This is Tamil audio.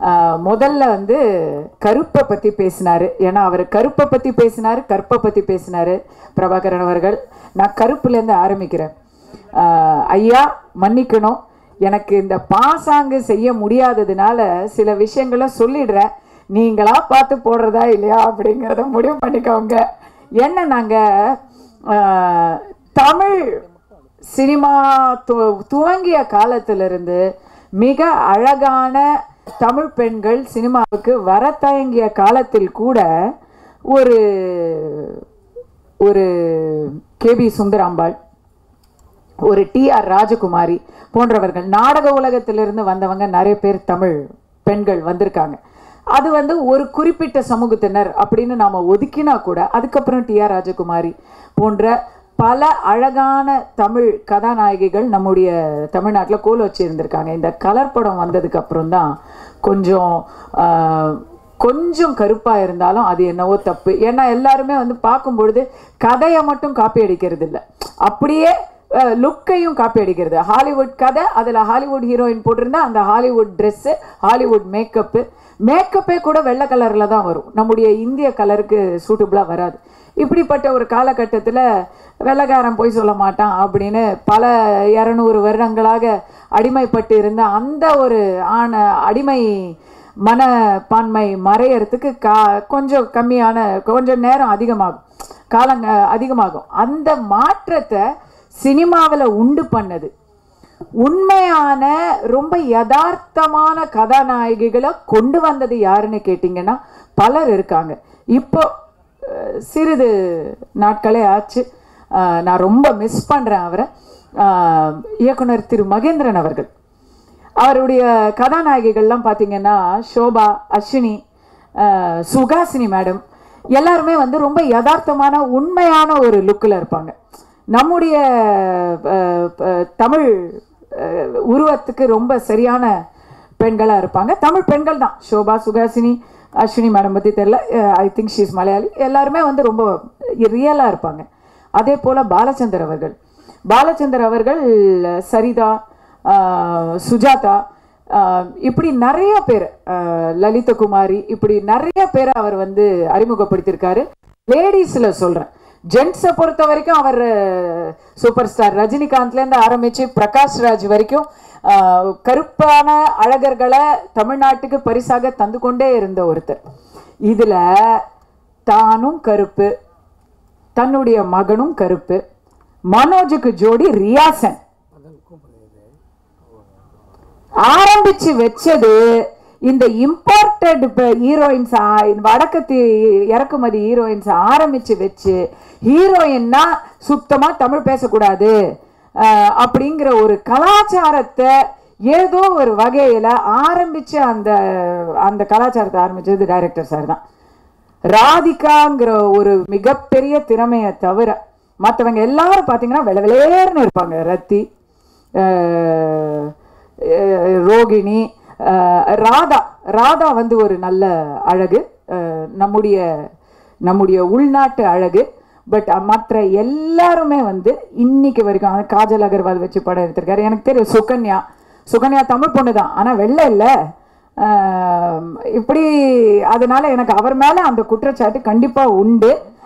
ஆஹ், முதல்ல வந்து கருப்பை பற்றி பேசினாரு ஏன்னா அவர் கருப்பை பற்றி பேசினாரு கற்பை பற்றி பேசினாரு பிரபாகரன் அவர்கள் நான் கருப்புலேருந்து ஆரம்பிக்கிறேன் ஆஹ், ஐயா மன்னிக்கணும் எனக்கு இந்த பாசாங்கு செய்ய முடியாததுனால சில விஷயங்களை சொல்லிடுறேன் நீங்களா பார்த்து போடுறதா இல்லையா அப்படிங்கிறத முடிவு பண்ணிக்கோங்க என்ன நாங்கள் தமிழ் சினிமா து துவங்கிய காலத்திலிருந்து மிக அழகான தமிழ் பெண்கள் சினிமாவுக்கு வர தயங்கிய காலத்தில் கூட ஒரு ஒரு கேபி சுந்தராம்பாள் ஒரு டி ஆர் ராஜகுமாரி போன்றவர்கள் நாடக உலகத்திலிருந்து வந்தவங்க நிறைய பேர் தமிழ் பெண்கள் வந்திருக்காங்க அது வந்து ஒரு குறிப்பிட்ட சமூகத்தினர் அப்படின்னு நாம ஒதுக்கினா கூட அதுக்கப்புறம் டி ஆர் ராஜகுமாரி போன்ற பல அழகான தமிழ் கதாநாயகிகள் நம்முடைய தமிழ்நாட்டில் கோல் வச்சு இருந்திருக்காங்க இந்த கலர் படம் வந்ததுக்கு அப்புறம் தான் கொஞ்சம் ஆஹ், கொஞ்சம் கருப்பாக இருந்தாலும் அது என்னவோ தப்பு ஏன்னா எல்லாருமே வந்து பார்க்கும் பொழுது கதையை மட்டும் காப்பி அடிக்கிறது இல்லை அப்படியே லுக்கையும் காப்பி அடிக்கிறது ஹாலிவுட் கதை அதில் ஹாலிவுட் ஹீரோயின் போட்டிருந்தா அந்த ஹாலிவுட் ட்ரெஸ்ஸு ஹாலிவுட் மேக்கப்பு மேக்கப்பே கூட வெள்ளை கலரில் தான் வரும் நம்முடைய இந்திய கலருக்கு சூட்டபுளாக வராது இப்படிப்பட்ட ஒரு காலகட்டத்தில் வெள்ளைக்காரன் போய் சொல்ல மாட்டான் அப்படின்னு பல இரநூறு வருடங்களாக அடிமைப்பட்டு இருந்த அந்த ஒரு ஆண அடிமை மனப்பான்மை மறையறதுக்கு கா கொஞ்சம் கம்மியான கொஞ்சம் நேரம் அதிகமாகும் காலங்க அதிகமாகும் அந்த மாற்றத்தை சினிமாவில் உண்டு பண்ணது உண்மையான ரொம்ப யதார்த்தமான கதாநாயகிகளை கொண்டு வந்தது யாருன்னு கேட்டிங்கன்னா பலர் இருக்காங்க இப்போ அஹ், சிறிது நாட்களே ஆச்சு அஹ், நான் ரொம்ப மிஸ் பண்ணுறேன் அவரை அஹ், இயக்குனர் திரு மகேந்திரன் அவர்கள் அவருடைய கதாநாயகிகள்லாம் பார்த்தீங்கன்னா ஷோபா அஸ்வினி அஹ், சுகாசினி மேடம் எல்லாருமே வந்து ரொம்ப யதார்த்தமான உண்மையான ஒரு லுக்கில் இருப்பாங்க நம்முடைய அஹ், அஹ், தமிழ் அஹ், உருவத்துக்கு ரொம்ப சரியான பெண்களாக இருப்பாங்க தமிழ் பெண்கள் தான் ஷோபா சுகாசினி அஸ்வினி மேடம் பற்றி தெரில ஐ திங்க் ஷீஸ் மலையாளி எல்லாருமே வந்து ரொம்ப ரியலாக இருப்பாங்க அதே போல் பாலச்சந்தர் அவர்கள் பாலச்சந்தர் அவர்கள் சரிதா ஆஹ், சுஜாதா ஆஹ், இப்படி நிறைய பேர் ஆஹ், லலித குமாரி இப்படி நிறைய பேரை அவர் வந்து அறிமுகப்படுத்தியிருக்காரு லேடிஸில் சொல்கிறேன் ஜென்ஸை பொறுத்த வரைக்கும் அவர் சூப்பர் ஸ்டார் ரஜினிகாந்த்லேருந்து ஆரம்பித்து பிரகாஷ் ராஜ் வரைக்கும் ஆஹ், கருப்பான அழகர்களை தமிழ்நாட்டுக்கு பரிசாக தந்து கொண்டே இருந்த ஒருத்தர் இதில் தானும் கருப்பு தன்னுடைய மகனும் கருப்பு மனோஜுக்கு ஜோடி ரியாசன் ஆரம்பிச்சு வச்சது இந்த இம்போர்ட்டட் ஹீரோயின்ஸ் வடக்கத்து இறக்குமதி ஹீரோயின்ஸ் ஆரம்பிச்சு வச்சு ஹீரோயின்னா சுத்தமா தமிழ் பேசக்கூடாது அஹ், அப்படிங்கிற ஒரு கலாச்சாரத்தை ஏதோ ஒரு வகையில ஆரம்பிச்சு அந்த அந்த கலாச்சாரத்தை ஆரம்பிச்சது டைரக்டர் சார் தான் ராதிகாங்கிற ஒரு மிகப்பெரிய திறமையை தவிர மற்றவங்க எல்லாரும் பார்த்தீங்கன்னா வெள வெளேர்னு இருப்பாங்க ரத்தி அஹ், அஹ், ரோகிணி அஹ், ராதா ராதா வந்து ஒரு நல்ல அழகு அஹ், நம்முடைய நம்முடைய உள்நாட்டு அழகு பட் மற்ற எல்லாருமே வந்து இன்னைக்கு வரைக்கும் அஹ், காஜல் அகர்வால் வச்சு படம் எடுத்திருக்காரு எனக்கு தெரியும் சுகன்யா சுகன்யா தமிழ் பொண்ணு தான் ஆனால் வெள்ளை இல்லை ஆம், இப்படி அதனால எனக்கு அவர் மேலே அந்த குற்றச்சாட்டு கண்டிப்பாக உண்டு